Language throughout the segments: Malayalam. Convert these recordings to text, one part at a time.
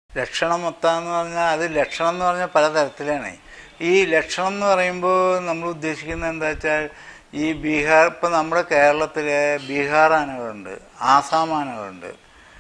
ലക്ഷണം മൊത്തമെന്ന് പറഞ്ഞാൽ അത് ലക്ഷണം എന്ന് പറഞ്ഞാൽ പലതരത്തിലാണ് ഈ ലക്ഷണം എന്ന് പറയുമ്പോൾ നമ്മൾ ഉദ്ദേശിക്കുന്നത് എന്താ വെച്ചാൽ ഈ ബീഹാർ ഇപ്പം നമ്മുടെ കേരളത്തിലെ ബീഹാർ ആനകളുണ്ട് ആസാം ആനകളുണ്ട്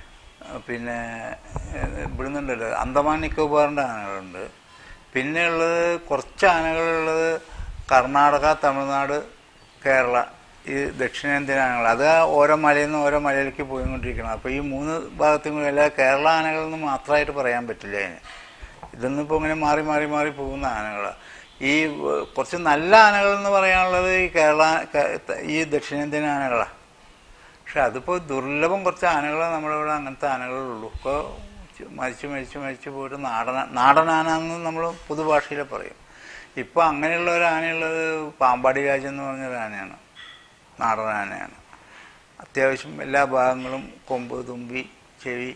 പിന്നെ ഏഹ്, ഇവിടുന്ന് ഉണ്ടല്ലോ അന്തമാൻ നിക്കോബാറിൻ്റെ ആനകളുണ്ട് പിന്നെ ഉള്ളത് കുറച്ച് ആനകളുള്ളത് കർണാടക തമിഴ്നാട് കേരള ഈ ദക്ഷിണേന്ത്യൻ ആനകൾ അത് ഓരോ മലയിൽ നിന്ന് ഓരോ മലയിലേക്ക് പോയിക്കൊണ്ടിരിക്കണം അപ്പോൾ ഈ മൂന്ന് ഭാഗത്തും കൂടി അല്ല കേരള ആനകളെന്ന് മാത്രമായിട്ട് പറയാൻ പറ്റില്ല അതിന് ഇതൊന്നും ഇപ്പോൾ ഇങ്ങനെ മാറി മാറി മാറി പോകുന്ന ആനകളാണ് ഈ ഏഹ്, കുറച്ച് നല്ല ആനകൾ എന്ന് പറയാനുള്ളത് ഈ കേരള ക- ഈ ദക്ഷിണേന്ത്യൻ ആനകളാണ് പക്ഷെ അതിപ്പോൾ ദുർലഭം കുറച്ച് ആനകൾ നമ്മുടെ ഇവിടെ അങ്ങനത്തെ ആനകളുള്ളൂ ഇപ്പോൾ മരിച്ചു മരിച്ചു മരിച്ചു പോയിട്ട് നാടൻ നാടൻ ആന എന്ന് നമ്മൾ പൊതുഭാഷയിൽ പറയും ഇപ്പോൾ അങ്ങനെയുള്ള ഒരു ആനയുള്ളത് പാമ്പാടി രാജൻ എന്ന് പറഞ്ഞൊരു ആനയാണ് നാടൻ ആനയാണ് അത്യാവശ്യം എല്ലാ ഭാഗങ്ങളും കൊമ്പ് തുമ്പി ചെവി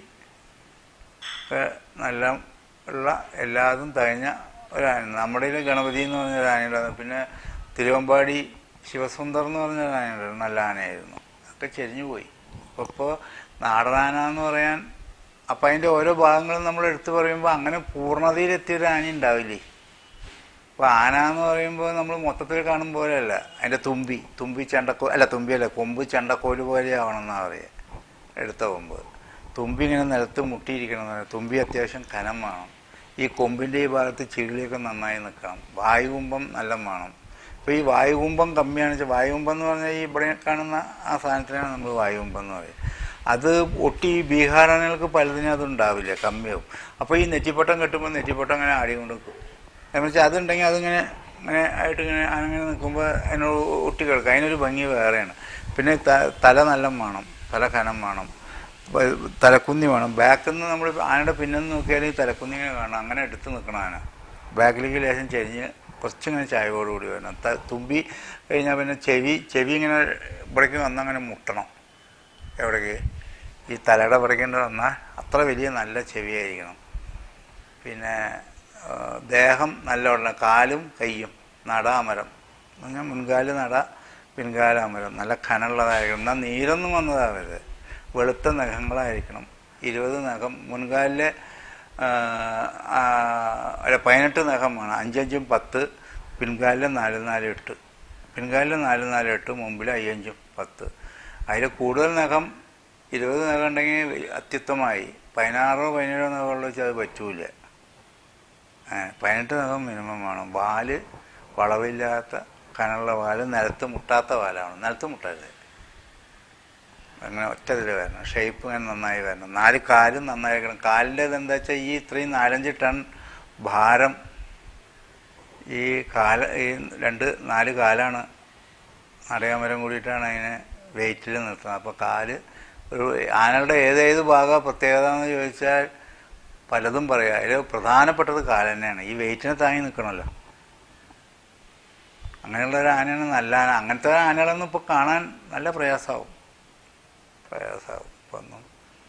ഒക്കെ നല്ല ഉള്ള എല്ലാതും തികഞ്ഞ ഒരു ആന നമ്മുടെ ഇതിൽ ഗണപതി എന്ന് പറഞ്ഞൊരു ആനയുണ്ടായിരുന്നു പിന്നെ തിരുവമ്പാടി ശിവസുന്ദർ എന്ന് പറഞ്ഞൊരു ആനയുണ്ടായിരുന്നു നല്ല ആനയായിരുന്നു ഒക്കെ ചെരിഞ്ഞു പോയി അപ്പോൾ ഇപ്പോൾ നാടനാന എന്ന് പറയാൻ അപ്പം അതിൻ്റെ ഓരോ ഭാഗങ്ങളും നമ്മൾ എടുത്തു പറയുമ്പോൾ അങ്ങനെ പൂർണ്ണതയിലെത്തിയൊരു ആന ഉണ്ടാവില്ലേ അപ്പോൾ ആന എന്ന് പറയുമ്പോൾ നമ്മൾ മൊത്തത്തിൽ കാണും പോലെയല്ല അതിൻ്റെ തുമ്പി തുമ്പി ചെണ്ടക്കോ അല്ല തുമ്പിയല്ല കൊമ്പ് ചെണ്ടക്കോല് പോലെ ആവണമെന്നാണ് പറയുക എടുത്ത കൊമ്പ് തുമ്പി ഇങ്ങനെ നിലത്ത് മുട്ടിയിരിക്കണം എന്ന് പറയും. തുമ്പി അത്യാവശ്യം കനം വേണം ഈ കൊമ്പിൻ്റെ ഈ ഭാഗത്ത് ചികിളിയൊക്കെ നന്നായി നിൽക്കണം വായുകുംഭം നല്ല വേണം ഇപ്പോൾ ഈ വായുകുംഭം കമ്മിയാണെന്ന് വെച്ചാൽ വായുകുംഭം എന്ന് പറഞ്ഞാൽ ഈ ഇവിടെ കാണുന്ന ആ സാധനത്തിനാണ് നമ്മൾ വായുകുംഭം എന്ന് പറയുക അത് ഒട്ടി ഈ ബീഹാറാനുകൾക്ക് പലതിനും അതുണ്ടാവില്ല കമ്മിയാവും അപ്പോൾ ഈ നെറ്റിപ്പട്ടം കെട്ടുമ്പോൾ നെറ്റിപ്പട്ടം അങ്ങനെ ആടിക്കൊണ്ട് നിൽക്കും എന്ന് വെച്ചാൽ അതുണ്ടെങ്കിൽ അതിങ്ങനെ അങ്ങനെ ആയിട്ട് ഇങ്ങനെ അങ്ങനെ നിൽക്കുമ്പോൾ അതിനോട് ഒട്ടി കിടക്കും അതിനൊരു ഭംഗി വേറെയാണ് പിന്നെ ത- തല നല്ല വേണം തല കനം വേണം വ- തലക്കുന്നി വേണം ബാക്കിൽ നിന്ന് നമ്മൾ ആനയുടെ പിന്നിൽ നിന്ന് നോക്കിയാൽ ഈ തലക്കുന്നി ഇങ്ങനെ കാണാം അങ്ങനെ എടുത്ത് നിൽക്കണം ആന ബാക്കിലേക്ക് ലേശം ചെരിഞ്ഞ് കുറച്ചിങ്ങനെ ചായവോടുകൂടി വരണം ത- തുമ്പി കഴിഞ്ഞാൽ പിന്നെ ചെവി ചെവി ഇങ്ങനെ ഇവിടേക്ക് വന്നങ്ങനെ മുട്ടണം എവിടേക്ക് ഈ തലയുടെ ഇവിടേക്ക് വന്നാൽ അത്ര വലിയ നല്ല ചെവിയായിരിക്കണം പിന്നെ ആ, ദേഹം നല്ലോണം കാലും കൈയും നട അമരം എന്ന് പറഞ്ഞാൽ മുൻകാല് നട പിൻകാല അമരം നല്ല കനമുള്ളതായിരിക്കണം എന്നാൽ നീരൊന്നും വന്നതാവരുത് വെളുത്ത നഖങ്ങളായിരിക്കണം ഇരുപത് നഖം മുൻകാലിലെ ആ, ആ, അല്ല പതിനെട്ട് നഖം വേണം അഞ്ചഞ്ചും പത്ത് പിൻകാലിൽ നാല് നാല് എട്ട് പിൻകാലിൽ നാല് നാല് എട്ട് മുമ്പിൽ അയ്യഞ്ചും പത്ത് അതിൽ കൂടുതൽ നഖം ഇരുപത് നഖം ഉണ്ടെങ്കിൽ അത്യുത്തമായി പതിനാറോ പതിനേഴോ നഖമുള്ള വെച്ചാൽ അത് പറ്റൂല ഏ, പതിനെട്ട് നഖം മിനിമം വേണം വാല് വളവില്ലാത്ത കനുള്ള വാല് നിലത്ത് മുട്ടാത്ത വാലാണ് നിലത്ത് മുട്ടരുത് അങ്ങനെ ഒറ്റ ഇതിൽ വരണം ഷേപ്പ് ഇങ്ങനെ നന്നായി വരണം നാല് കാലും നന്നായിരിക്കണം കാലിൻ്റെ എന്താ വെച്ചാൽ ഈ ഇത്രയും നാലഞ്ച് ടൺ ഭാരം ഈ കാല ഈ രണ്ട് നാല് കാലാണ് നടയാമരം കൂടിയിട്ടാണ് അതിനെ വെയിറ്റിൽ നിർത്തുന്നത് അപ്പോൾ കാല് ഒരു ആനകളുടെ ഏതേത് ഭാഗം പ്രത്യേകത എന്ന് ചോദിച്ചാൽ പലതും പറയാം അതിൽ പ്രധാനപ്പെട്ടത് കാല് തന്നെയാണ് ഈ വെയിറ്റിനെ താങ്ങി നിൽക്കണമല്ലോ അങ്ങനെയുള്ള ഒരു ആനയാണ് നല്ല ആന അങ്ങനത്തെ ആനകളൊന്നും ഇപ്പോൾ കാണാൻ നല്ല പ്രയാസമാവും പ്രയാസമാവും ഇപ്പം ഒന്നും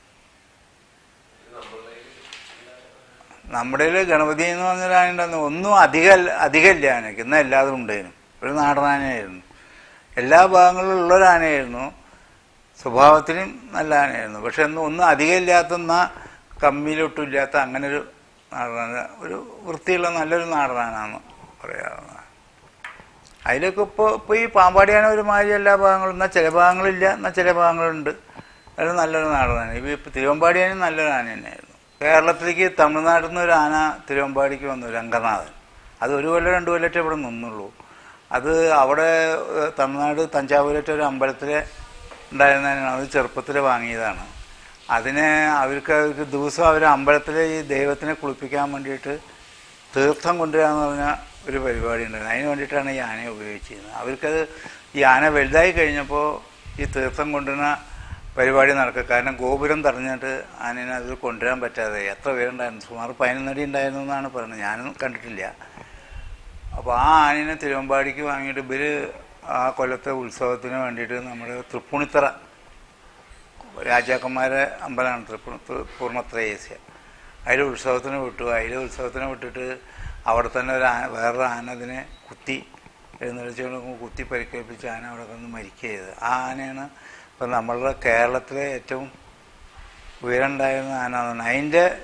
നമ്മുടെ കയ്യില് ഗണപതി എന്ന് പറഞ്ഞൊരു ആന ഉണ്ടായിരുന്നു ഒന്നും അധികം അധികമില്ല ആനയ്ക്ക് ഇന്ന് എല്ലാതും ഉണ്ടായിരുന്നു ഒരു നാടൻ ആനയായിരുന്നു എല്ലാ ഭാഗങ്ങളിലും ഉള്ളൊരു ആനയായിരുന്നു സ്വഭാവത്തിനും നല്ല ആനയായിരുന്നു പക്ഷെ ഒന്നും ഒന്നും അധികം ഇല്ലാത്ത കമ്മിയിലൊട്ടും ഇല്ലാത്ത അങ്ങനെ ഒരു നാടനാന ഒരു വൃത്തിയുള്ള നല്ലൊരു നാടനാനാന്ന് പറയാവുന്ന അതിലൊക്കെ ഇപ്പോൾ ഇപ്പോൾ ഈ പാമ്പാടിയാന ഒരു മാതിരി എല്ലാ ഭാഗങ്ങളും എന്നാൽ ചില ഭാഗങ്ങളില്ല എന്നാൽ ചില ഭാഗങ്ങളുണ്ട് അത് നല്ലൊരു നാടനാണ് ഇപ്പോൾ ഇപ്പോൾ തിരുവമ്പാടിയാനും നല്ലൊരു ആന തന്നെയായിരുന്നു കേരളത്തിലേക്ക് തമിഴ്നാട്ടിൽ നിന്ന് ഒരു ആന തിരുവമ്പാടിക്ക് വന്നു രംഗനാഥൻ അത് ഒരു കൊല്ലം രണ്ട് കൊല്ലത്തെ ഇവിടെ നിന്നുള്ളൂ അത് അവിടെ ഏഹ്, തമിഴ്നാട് തഞ്ചാവൂരത്തെ ഒരു അമ്പലത്തിൽ ഉണ്ടായിരുന്നതിനാണ് അത് ചെറുപ്പത്തിൽ വാങ്ങിയതാണ് അതിനെ അവർക്ക് അവർക്ക് ദിവസം അവർ അമ്പലത്തിൽ ഈ ദൈവത്തിനെ കുളിപ്പിക്കാൻ വേണ്ടിയിട്ട് തീർത്ഥം കൊണ്ടുവരാന്ന് പറഞ്ഞ ഒരു പരിപാടി ഉണ്ടായിരുന്നു അതിന് വേണ്ടിയിട്ടാണ് ഈ ആനയെ ഉപയോഗിച്ചിരുന്നത് അവർക്കത് ഈ ആന വലുതായി കഴിഞ്ഞപ്പോൾ ഈ തീർത്ഥം കൊണ്ടുവരുന്ന പരിപാടി നടക്കുക കാരണം ഗോപുരം തടഞ്ഞിട്ട് ആനനെ അത് കൊണ്ടുവരാൻ പറ്റാതെ എത്ര പേരുണ്ടായിരുന്നു സുമാർ പതിനൊന്നടി ഉണ്ടായിരുന്നു എന്നാണ് പറയുന്നത് ഞാനും കണ്ടിട്ടില്ല അപ്പോൾ ആ ആനനെ തിരുവമ്പാടിക്ക് വാങ്ങിയിട്ട് ഇവർ ആ കൊല്ലത്തെ ഉത്സവത്തിന് വേണ്ടിയിട്ട് നമ്മുടെ തൃപ്പൂണിത്തറ രാജാക്കന്മാരെ അമ്പലമാണ് തൃപ്പൂണ പൂർണ്ണത്രേസ്യ അതിൽ ഉത്സവത്തിന് വിട്ടു അതിൽ ഉത്സവത്തിന് വിട്ടിട്ട് അവിടെ തന്നെ ഒരു ആന വേറൊരു ആന അതിനെ കുത്തി എഴുന്നള്ളിച്ചുകൊണ്ട് കുത്തി പരിക്കേൽപ്പിച്ച് ആന അവിടെ വന്ന് മരിക്കുക ചെയ്തത് ആ ആനയാണ് ഇപ്പം നമ്മളുടെ കേരളത്തിലെ ഏറ്റവും ഉയരണ്ടായിരുന്ന ആന എന്നാണ് അതിൻ്റെ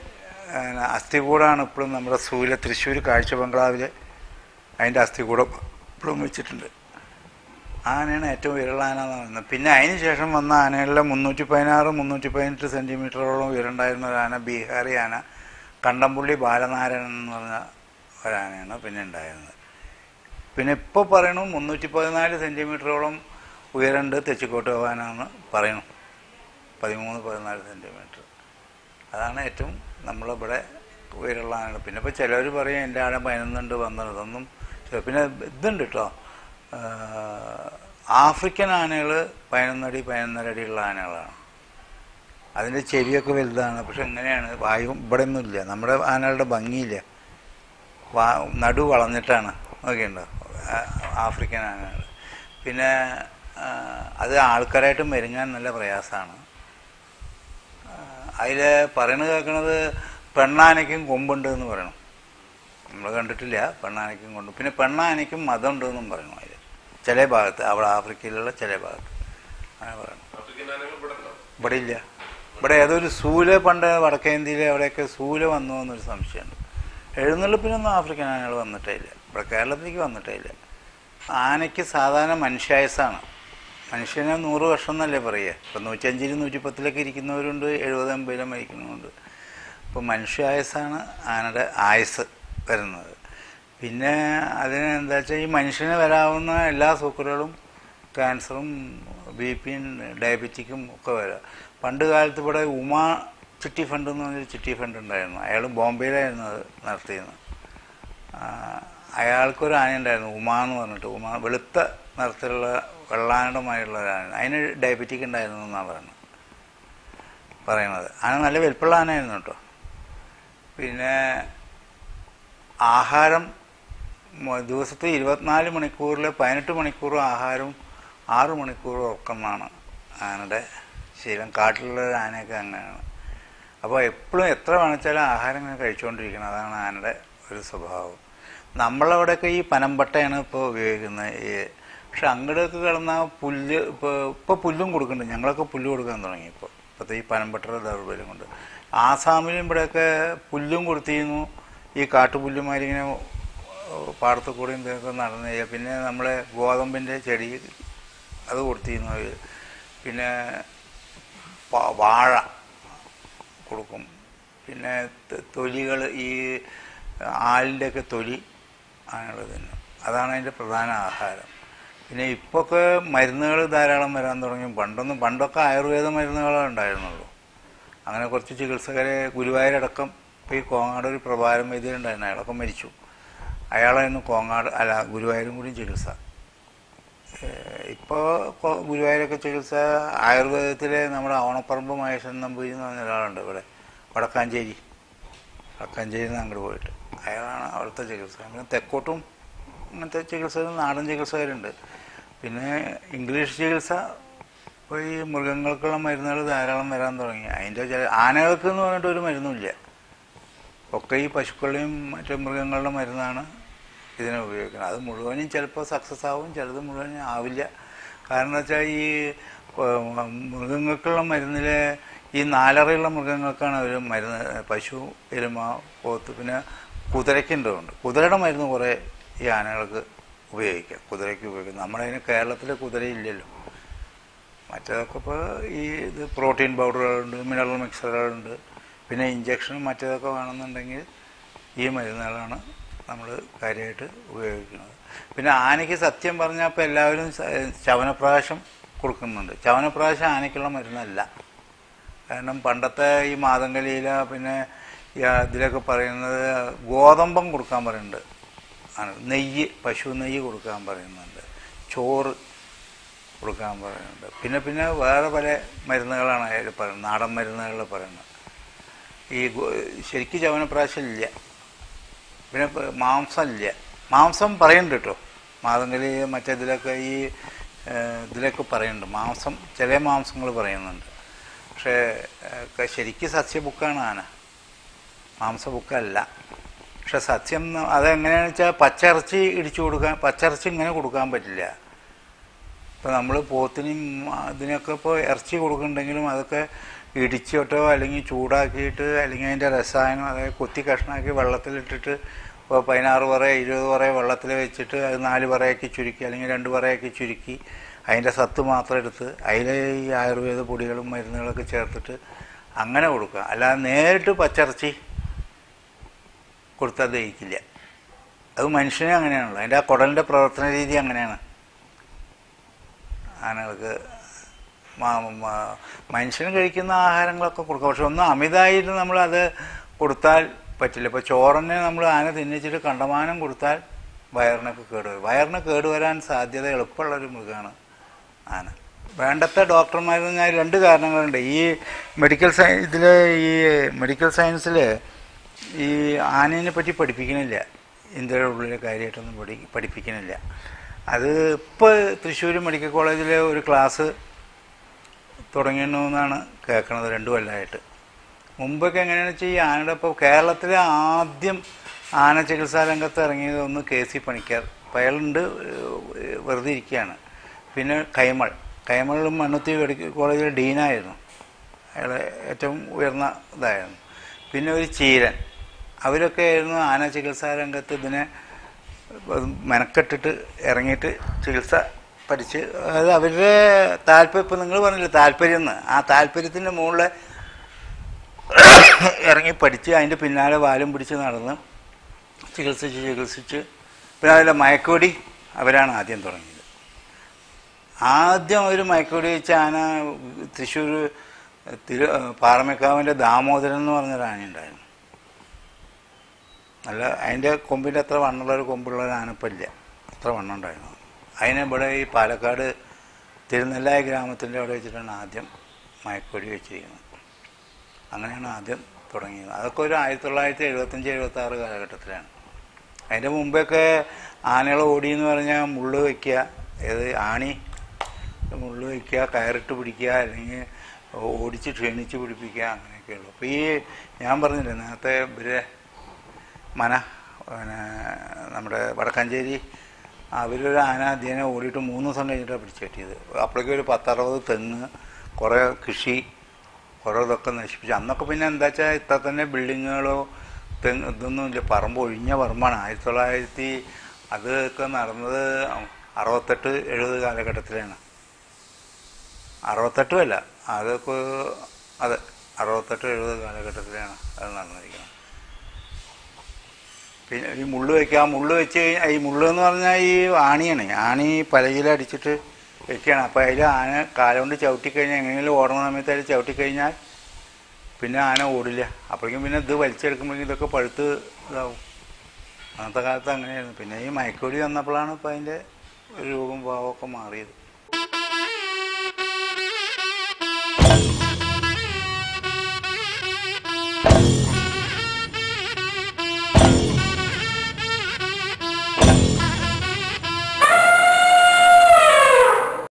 പിന്നെ അസ്ഥികൂടാണ് ഇപ്പോഴും നമ്മുടെ സൂര്യ തൃശ്ശൂർ കാഴ്ച ബംഗ്ലാവിൽ അതിൻ്റെ അസ്ഥികൂടം ഇപ്പോഴും വെച്ചിട്ടുണ്ട് ആനയാണ് ഏറ്റവും വിരള ആന എന്ന് പറയുന്നത് പിന്നെ അതിന് ശേഷം വന്ന ആനകളിലെ മുന്നൂറ്റി പതിനാറ് മുന്നൂറ്റി പതിനെട്ട് സെൻറ്റിമീറ്ററോളം ഉയരണ്ടായിരുന്ന ഒരു ആന ബീഹാറി ആന കണ്ടംപുള്ളി ബാലനാരായണൻ എന്ന് പറഞ്ഞ ഒരാനയാണ് പിന്നെ ഉണ്ടായിരുന്നത് പിന്നെ ഇപ്പോൾ പറയണു മുന്നൂറ്റി പതിനാല് സെൻറ്റിമീറ്ററോളം ഉയരണ്ട് തെച്ചിക്കോട്ട് പോകാന എന്ന് പറയണു പതിമൂന്ന് പതിനാല് സെൻറ്റിമീറ്റർ അതാണ് ഏറ്റവും നമ്മളിവിടെ ഉയരമുള്ള ആനകൾ പിന്നെ ഇപ്പോൾ ചിലർ പറയും എൻ്റെ ആടെ പതിനൊന്നുണ്ട് വന്നത് ഇതൊന്നും ശരി. പിന്നെ ഇതുണ്ട് കേട്ടോ ആഫ്രിക്കൻ ആനകൾ പതിനൊന്നടി പതിനൊന്നര അടിയുള്ള ആനകളാണ് അതിൻ്റെ ചെവിയൊക്കെ വലുതാണ് പക്ഷെ എങ്ങനെയാണ് വായു ഇവിടെ ഒന്നുമില്ല നമ്മുടെ ആനകളുടെ ഭംഗിയില്ല വാ നടു വളഞ്ഞിട്ടാണ് നോക്കിയുണ്ടോ ആ- ആഫ്രിക്കൻ ആനകൾ പിന്നെ ആ, അത് ആൾക്കാരായിട്ട് മെരുങ്ങാൻ നല്ല പ്രയാസമാണ് അതിൽ പറയണത് കേൾക്കണത് പെണ്ണാനയ്ക്കും കൊമ്പുണ്ട് എന്ന് പറയണം നമ്മൾ കണ്ടിട്ടില്ല പെണ്ണാനയ്ക്കും കൊണ്ട് പിന്നെ പെണ്ണാനയ്ക്കും മതമുണ്ട് എന്നും പറയണം അതിൽ ചില ഭാഗത്ത് അവിടെ ആഫ്രിക്കയിലുള്ള ചില ഭാഗത്ത് അങ്ങനെ പറയണം ആഫ്രിക്കൻ ആനകൾ ഇവിടെ ഉണ്ടോ ഇവിടെ ഇല്ല ഇവിടെ ഏതൊരു സൂല പണ്ട് വടക്കേ ഇന്ത്യയിൽ അവിടെയൊക്കെ സൂല വന്നു എന്നൊരു സംശയമുണ്ട് എഴുന്നള്ളിപ്പിനൊന്നും ആഫ്രിക്കൻ ആനകൾ വന്നിട്ടേ ഇല്ല ഇവിടെ കേരളത്തിലേക്ക് വന്നിട്ടേ ഇല്ല ആനയ്ക്ക് സാധാരണ മനുഷ്യായുസാണ് മനുഷ്യനെ നൂറ് വർഷം എന്നല്ലേ പറയുക ഇപ്പം നൂറ്റഞ്ചിലും നൂറ്റിപ്പത്തിലൊക്കെ ഇരിക്കുന്നവരുണ്ട് എഴുപത് അമ്പതിലും മരിക്കുന്നവരുണ്ട് അപ്പോൾ മനുഷ്യായുസാണ് ആനയുടെ ആയുസ് വരുന്നത് പിന്നെ അതിന് എന്താ വെച്ചാൽ ഈ മനുഷ്യന് വരാവുന്ന എല്ലാ സൂക്കറുകളും ക്യാൻസറും ബി പിയും ഡയബറ്റിക്കും ഒക്കെ വരാം പണ്ട് കാലത്ത് ഇവിടെ ഉമാ ചിട്ടി ഫണ്ട് എന്ന് പറഞ്ഞൊരു ചിട്ടി ഫണ്ട് ഉണ്ടായിരുന്നു അയാൾ ബോംബെയിലായിരുന്നു അത് നടത്തിയിരുന്നത് ആ, അയാൾക്കൊരു ആന ഉണ്ടായിരുന്നു ഉമ എന്ന് പറഞ്ഞിട്ട് ഉമ വെളുത്ത നിറത്തിലുള്ള വെള്ളാണ്ടമായുള്ള ഒരു ആന അതിന് ഡയബറ്റിക് ഉണ്ടായിരുന്നു എന്നാണ് പറയുന്നത് പറയുന്നത് ആന നല്ല വലിപ്പമുള്ള ആനയായിരുന്നു കേട്ടോ പിന്നെ ആഹാരം മ- ദിവസത്തെ ഇരുപത്തിനാല് മണിക്കൂറിൽ പതിനെട്ട് മണിക്കൂറും ആഹാരവും ആറ് മണിക്കൂറും ഉറക്കമാണ് ആനയുടെ ശീലം കാട്ടിലുള്ള ഒരു ആനയൊക്കെ അങ്ങനെയാണ് അപ്പോൾ എപ്പോഴും എത്ര വേണിച്ചാലും ആഹാരം ഇങ്ങനെ കഴിച്ചുകൊണ്ടിരിക്കണം അതാണ് ആനയുടെ ഒരു സ്വഭാവം നമ്മളവിടെയൊക്കെ ഈ പനമ്പട്ടയാണ് ഇപ്പോൾ ഉപയോഗിക്കുന്നത് ഈ പക്ഷെ അങ്ങോട്ടൊക്കെ കിടന്നാൽ പുല്ല് ഇപ്പോൾ ഇപ്പോൾ പുല്ലും കൊടുക്കുന്നുണ്ട് ഞങ്ങളൊക്കെ പുല്ല് കൊടുക്കാൻ തുടങ്ങി ഇപ്പോൾ ഇപ്പോഴത്തെ ഈ പനമ്പട്ടയുടെ ദൗർബല്യം കൊണ്ട് ആസാമിലും ഇവിടെയൊക്കെ പുല്ലും കൊടുത്തിരുന്നു ഈ കാട്ടുപുല്ലുമാരിങ്ങനെ പാടത്ത് കൂടെയും ഇതൊക്കെ നടന്നു കഴിഞ്ഞാൽ പിന്നെ നമ്മളെ ഗോതമ്പിൻ്റെ ചെടി അത് കൊടുത്തിരുന്നു അവര്. പിന്നെ പ- വാഴ കൊടുക്കും പിന്നെ തൊലികൾ ഈ ആലിൻ്റെയൊക്കെ തൊലി അങ്ങനെയുള്ള തിന്നും അതാണ് അതിൻ്റെ പ്രധാന ആഹാരം പിന്നെ ഇപ്പൊക്കെ മരുന്നുകൾ ധാരാളം വരാൻ തുടങ്ങി പണ്ടൊന്നും പണ്ടൊക്കെ ആയുർവേദ മരുന്നുകളേ ഉണ്ടായിരുന്നുള്ളൂ അങ്ങനെ കുറച്ച് ചികിത്സകരെ ഗുരുവായൂരടക്കം ഇപ്പോൾ ഈ കോങ്ങാട് ഒരു പ്രഭാരം വൈദ്യരുണ്ടായിരുന്നു അയാളൊക്കെ മരിച്ചു അയാളായിരുന്നു കോങ്ങാട് അല്ല ഗുരുവായൂരും കൂടി ചികിത്സ ഇപ്പോൾ ഗുരുവായൂരൊക്കെ ചികിത്സ ആയുർവേദത്തിലെ നമ്മുടെ ഓണപ്പറമ്പ് മഹേശൻ നമ്പൂരി എന്ന് പറഞ്ഞ ഒരാളുണ്ട് ഇവിടെ വടക്കാഞ്ചേരി വടക്കാഞ്ചേരിയിൽ നിന്ന് അങ്ങോട്ട് പോയിട്ട് അയാളാണ് അവിടുത്തെ ചികിത്സ പിന്നെ തെക്കോട്ടും അങ്ങനത്തെ ചികിത്സകൾ നാടൻ ചികിത്സകരുണ്ട് പിന്നെ ഇംഗ്ലീഷ് ചികിത്സ ഇപ്പോൾ ഈ മൃഗങ്ങൾക്കുള്ള മരുന്നുകൾ ധാരാളം വരാൻ തുടങ്ങി അതിൻ്റെ ചില ആനകൾക്ക് എന്ന് പറഞ്ഞിട്ട് ഒരു മരുന്നുമില്ല ഒക്കെ ഈ പശുക്കളുടെയും മറ്റു മൃഗങ്ങളുടെ മരുന്നാണ് ഇതിനെ ഉപയോഗിക്കുന്നത് അത് മുഴുവനും ചിലപ്പോൾ സക്സസ് ആവും ചിലത് മുഴുവനും ആവില്ല കാരണം എന്ന് വെച്ചാൽ ഈ ഏഹ്, മൃഗങ്ങൾക്കുള്ള മരുന്നിൽ ഈ നാലറയുള്ള മൃഗങ്ങൾക്കാണ് അവർ മരുന്ന് പശു എരുമ പോത്ത് പിന്നെ കുതിരയ്ക്കുണ്ടുണ്ട് കുതിരയുടെ മരുന്ന് കുറേ ഈ ആനകൾക്ക് ഉപയോഗിക്കാം കുതിരയ്ക്ക് ഉപയോഗിക്കാം നമ്മുടെ അതിന് കേരളത്തിൽ കുതിരയില്ലല്ലോ മറ്റേതൊക്കെ ഇപ്പോൾ ഈ ഇത് പ്രോട്ടീൻ പൗഡറുകളുണ്ട് മിനറൽ മിക്സറുകളുണ്ട് പിന്നെ ഇഞ്ചക്ഷനും മറ്റേതൊക്കെ വേണമെന്നുണ്ടെങ്കിൽ ഈ മരുന്നുകളാണ് നമ്മൾ കാര്യമായിട്ട് ഉപയോഗിക്കുന്നത് പിന്നെ ആനയ്ക്ക് സത്യം പറഞ്ഞാൽ ഇപ്പോൾ എല്ലാവരും സ- ചവനപ്രാശം കൊടുക്കുന്നുണ്ട് ചവനപ്രാശം ആനയ്ക്കുള്ള മരുന്നല്ല കാരണം പണ്ടത്തെ ഈ മാതങ്കലിയില പിന്നെ ഈ ഇതിലൊക്കെ പറയുന്നത് ഗോതമ്പം കൊടുക്കാൻ പറയുന്നുണ്ട് ആണ് നെയ്യ് പശു നെയ്യ് കൊടുക്കാൻ പറയുന്നുണ്ട് ചോറ് കൊടുക്കാൻ പറയുന്നുണ്ട് പിന്നെ പിന്നെ വേറെ പല മരുന്നുകളാണ് അതിൽ പറയുന്നത് നാടൻ മരുന്നുകളിൽ പറയുന്നത് ഈ ഗോ- ശരിക്കും ചവനപ്രാശം ഇല്ല പിന്നെ പ- മാംസം ഇല്ല മാംസം പറയുന്നുണ്ട് കേട്ടോ മാതങ്കലി മറ്റേതിലൊക്കെ ഈ ഏഹ്, ഇതിലൊക്കെ പറയുന്നുണ്ട് മാംസം ചില മാംസങ്ങൾ പറയുന്നുണ്ട് പക്ഷേ ഏഹ്, ശരിക്കും സസ്യബുക്കാണ് ആന മാംസ ബുക്കല്ല പക്ഷെ സസ്യം എന്ന് അതെങ്ങനെയാണെന്ന് വെച്ചാൽ പച്ചിറച്ചി ഇടിച്ചു കൊടുക്കാൻ പച്ചിറച്ചി ഇങ്ങനെ കൊടുക്കാൻ പറ്റില്ല ഇപ്പം നമ്മൾ പോത്തിനും അതിനൊക്കെ ഇപ്പോൾ ഇറച്ചി കൊടുക്കുന്നുണ്ടെങ്കിലും അതൊക്കെ ഇടിച്ചിട്ടോ അല്ലെങ്കിൽ ചൂടാക്കിയിട്ട് അല്ലെങ്കിൽ അതിൻ്റെ രസായനം അതായത് കൊത്തി കഷ്ണമാക്കി വെള്ളത്തിലിട്ടിട്ട് ഇപ്പോൾ പതിനാറ് പറ ഇരുപത് പറ വെള്ളത്തിൽ വെച്ചിട്ട് അത് നാല് പറയാക്കി ചുരുക്കി അല്ലെങ്കിൽ രണ്ട് പറയാക്കി ചുരുക്കി അതിൻ്റെ സത്ത് മാത്രം എടുത്ത് അതിൽ ഈ ആയുർവേദ പൊടികളും മരുന്നുകളൊക്കെ ചേർത്തിട്ട് അങ്ങനെ കൊടുക്കുക അല്ലാതെ നേരിട്ട് പച്ചിറച്ചി കൊടുത്താൽ ദഹിക്കില്ല അത് മനുഷ്യനെ അങ്ങനെയാണല്ലോ അതിൻ്റെ ആ കുടലിൻ്റെ പ്രവർത്തന രീതി അങ്ങനെയാണ് ആനകൾക്ക് മ- മ- മനുഷ്യന് കഴിക്കുന്ന ആഹാരങ്ങളൊക്കെ കൊടുക്കാം പക്ഷെ ഒന്നും അമിതമായിട്ട് നമ്മൾ അത് കൊടുത്താൽ പറ്റില്ല ഇപ്പോൾ ചോറിനെ നമ്മൾ ആന തിന്നിച്ചിട്ട് കണ്ടമാനം കൊടുത്താൽ വയറിനൊക്കെ കേടുവരും വയറിന് കേടുവരാൻ സാധ്യത എളുപ്പമുള്ളൊരു മൃഗമാണ് ആന വേണ്ടത്തെ ഡോക്ടർമാരെന്ന് ഞാൻ രണ്ട് കാരണങ്ങളുണ്ട് ഈ മെഡിക്കൽ സയ ഇതിൽ ഈ മെഡിക്കൽ സയൻസിൽ ഈ ആനേനെ പറ്റി പഠിപ്പിക്കണില്ല ഇന്ത്യയുടെ ഉള്ളിലെ കാര്യമായിട്ടൊന്നും പഠി പഠിപ്പിക്കണില്ല അത് ഇപ്പോൾ തൃശ്ശൂർ മെഡിക്കൽ കോളേജിലെ ഒരു ക്ലാസ് തുടങ്ങിയെന്നാണ് കേൾക്കണത് രണ്ടു കൊല്ലമായിട്ട് മുമ്പൊക്കെ എങ്ങനെയാണെന്ന് വെച്ചാൽ ഈ ആനയുടെ ഇപ്പോൾ കേരളത്തിലെ ആദ്യം ആന ചികിത്സാ രംഗത്ത് ഇറങ്ങിയത് ഒന്ന് കെ സി പണിക്കർ അപ്പോൾ അയാളുണ്ട് ഏഹ് വെറുതെ ഇരിക്കുകയാണ് പിന്നെ കൈമൾ കൈമളും മണ്ണുത്തി മെഡിക്കൽ കോളേജിലെ ഡീനായിരുന്നു അയാൾ ഏറ്റവും ഉയർന്ന ഇതായിരുന്നു പിന്നെ ഒരു ചീരൻ അവരൊക്കെ ആയിരുന്നു ആന ചികിത്സാ രംഗത്ത് ഇതിനെ മെനക്കെട്ടിട്ട് ഇറങ്ങിയിട്ട് ചികിത്സ പഠിച്ച് അതായത് അവരുടെ താല്പര്യം ഇപ്പം നിങ്ങൾ പറഞ്ഞില്ലേ താല്പര്യം എന്ന് ആ താല്പര്യത്തിൻ്റെ മുകളിൽ ഇറങ്ങി പഠിച്ച് അതിൻ്റെ പിന്നാലെ വാലും പിടിച്ച് നടന്ന് ചികിത്സിച്ച് ചികിത്സിച്ച് പിന്നെ അതിലെ മയക്കുവടി അവരാണ് ആദ്യം തുടങ്ങിയത് ആദ്യം ഒരു മയക്കുവടി വെച്ച ആന തൃശ്ശൂർ തിരു പാറമേക്കാവിൻ്റെ ദാമോദരൻ എന്ന് പറഞ്ഞൊരു ആന ഉണ്ടായിരുന്നു നല്ല അതിൻ്റെ കൊമ്പിൻ്റെ അത്ര വണ്ണമുള്ള ഒരു കൊമ്പുള്ള ഒരു ആനപ്പല്ല അത്ര വണ്ണം ഉണ്ടായിരുന്നു അതിനെ ഇവിടെ ഈ പാലക്കാട് തിരുനെല്ലായ ഗ്രാമത്തിൻ്റെ അവിടെ വെച്ചിട്ടാണ് ആദ്യം മയക്കൊടി വെച്ചിരിക്കുന്നത് അങ്ങനെയാണ് ആദ്യം തുടങ്ങിയത് അതൊക്കെ ഒരു ആയിരത്തി തൊള്ളായിരത്തി എഴുപത്തഞ്ച് എഴുപത്തി ആറ് കാലഘട്ടത്തിലാണ് അതിൻ്റെ മുമ്പൊക്കെ ആനകൾ ഓടി എന്ന് പറഞ്ഞാൽ മുള്ള് വയ്ക്കുക ഏത് ആണി മുള്ള് വയ്ക്കുക കയറിട്ട് പിടിക്കുക അല്ലെങ്കിൽ ഓടിച്ച് ക്ഷീണിച്ച് പിടിപ്പിക്കുക അങ്ങനെയൊക്കെയുള്ളൂ അപ്പോൾ ഈ ഞാൻ പറഞ്ഞില്ലേ നേരത്തെ ഇവരെ മന പിന്നെ നമ്മുടെ വടക്കാഞ്ചേരി അവരൊരു ആന അധ്യയനം ഓടിയിട്ട് മൂന്ന് ദിവസം കഴിഞ്ഞിട്ടാണ് പിടിച്ചു കെട്ടിയത് അപ്പോഴേക്കും ഒരു പത്തറുപത് തെങ്ങ് കുറേ കൃഷി കുറേ ഇതൊക്കെ നശിപ്പിച്ചു അന്നൊക്കെ പിന്നെ എന്താ വെച്ചാൽ ഇത്ര തന്നെ ബിൽഡിങ്ങുകളോ തെങ്ങ് ഇതൊന്നും ഇല്ല പറമ്പ് ഒഴിഞ്ഞ പറമ്പാണ് ആയിരത്തി തൊള്ളായിരത്തി അതൊക്കെ നടന്നത് അറുപത്തെട്ട് എഴുപത് കാലഘട്ടത്തിലാണ് അറുപത്തെട്ടും അല്ല അതൊക്കെ അതെ അറുപത്തെട്ട് എഴുപത് കാലഘട്ടത്തിലാണ് അത് നടന്നിരിക്കുന്നത് പിന്നെ ഈ മുള്ള് വെക്കുക ആ മുള്ള് വെച്ച് കഴിഞ്ഞാൽ ഈ മുള്ള് എന്ന് പറഞ്ഞാൽ ഈ ആണിയാണ് ആണി പലകിലടിച്ചിട്ട് വെക്കുകയാണ് അപ്പോൾ അതിൽ ആന കാലുകൊണ്ട് ചവിട്ടിക്കഴിഞ്ഞാൽ എങ്ങനെയെങ്കിലും ഓടുന്ന സമയത്ത് അതിൽ ചവിട്ടിക്കഴിഞ്ഞാൽ പിന്നെ ആന ഓടില്ല അപ്പോഴേക്കും പിന്നെ ഇത് വലിച്ചെടുക്കുമ്പോഴേക്കും ഇതൊക്കെ പഴുത്ത് ഇതാവും അന്നത്തെ കാലത്ത് അങ്ങനെയായിരുന്നു പിന്നെ ഈ മയക്കൊടി വന്നപ്പോഴാണ് ഇപ്പോൾ അതിൻ്റെ ഒരു രൂപം ഭാവമൊക്കെ മാറിയത്